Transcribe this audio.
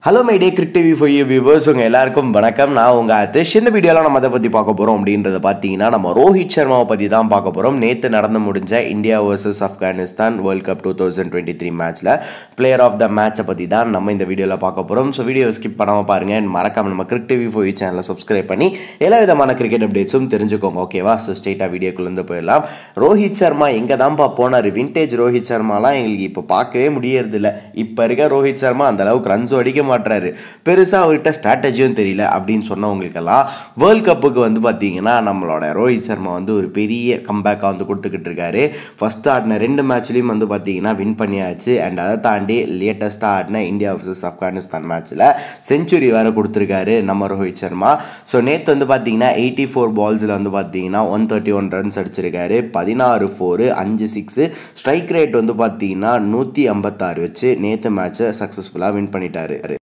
hello my day cric TV for you viewers உங்கள் எல்லாருக்கும் வணக்கம் நான் உங்கள் ஆத்திஷ் இந்த வீடியோவில் நம்ம அதை பற்றி பார்க்க போகிறோம் அப்படின்றத பார்த்தீங்கன்னா நம்ம ரோஹித் சர்மாவை பற்றி தான் பார்க்க போகிறோம் நேற்று நடந்து முடிஞ்ச India versus Afghanistan world cup two thousand twenty three மேட்ச்சில் பிளேயர் ஆஃப் த மேட்சை பற்றி தான் நம்ம இந்த வீடியோவில் பார்க்க போகிறோம் ஸோ வீடியோ ஸ்கிப் பண்ணாமல் பாருங்கள் and மறக்காம நம்ம கிரிக் டிவி ஃபோர் யூ சேனலை சப்ஸ்கிரைப் பண்ணி எல்லா விதமான கிரிக்கெட் அப்டேட்ஸும் தெரிஞ்சுக்கோங்க ஓகேவா ஸோ ஸ்ட்ரெயிட்டாக வீடியோக்குள்ளேருந்து போயிடலாம் ரோஹித் சர்மா எங்கே தான்ப்பா போனார் விண்டேஜ் ரோஹித் சர்மாலாம் எங்களுக்கு இப்போ பார்க்கவே முடியறதில்ல இப்போ இருக்க ரோஹித் சர்மா அந்த அளவுக்கு ரன்ஸும் அடிக்க மாட்டாரு பெருசாக அவர்கிட்ட ஸ்ட்ராட்டஜியும் தெரியல அப்படின்னு சொன்னவங்களுக்கெல்லாம் வேர்ல்ட் கப்புக்கு வந்து பார்த்தீங்கன்னா நம்மளோட ரோஹித் சர்மா வந்து ஒரு பெரிய கம்பேக்காக வந்து கொடுத்துக்கிட்டு இருக்காரு ஃபர்ஸ்ட் ஆடின ரெண்டு மேட்ச்லேயும் வந்து பார்த்தீங்கன்னா வின் பண்ணியாச்சு அண்ட் அதை தாண்டி லேட்டஸ்ட்டாக ஆடின இந்தியா வர்சஸ் ஆப்கானிஸ்தான் மேட்ச்சில் செஞ்சுரி வேறு கொடுத்துருக்காரு நம்ம ரோஹித் சர்மா ஸோ நேற்று வந்து பார்த்தீங்கன்னா எயிட்டி ஃபோர் பால்ஸில் வந்து பார்த்தீங்கன்னா ஒன் தேர்ட்டி ஒன் ரன்ஸ் அடிச்சிருக்காரு பதினாறு ஃபோரு அஞ்சு சிக்ஸு ஸ்ட்ரைக் ரேட் வந்து பார்த்தீங்கன்னா நூற்றி ஐம்பத்தாறு வச்சு நேற்று மேட்ச்சை சக்ஸஸ்ஃபுல்லாக வின் பண்ணிட்டாரு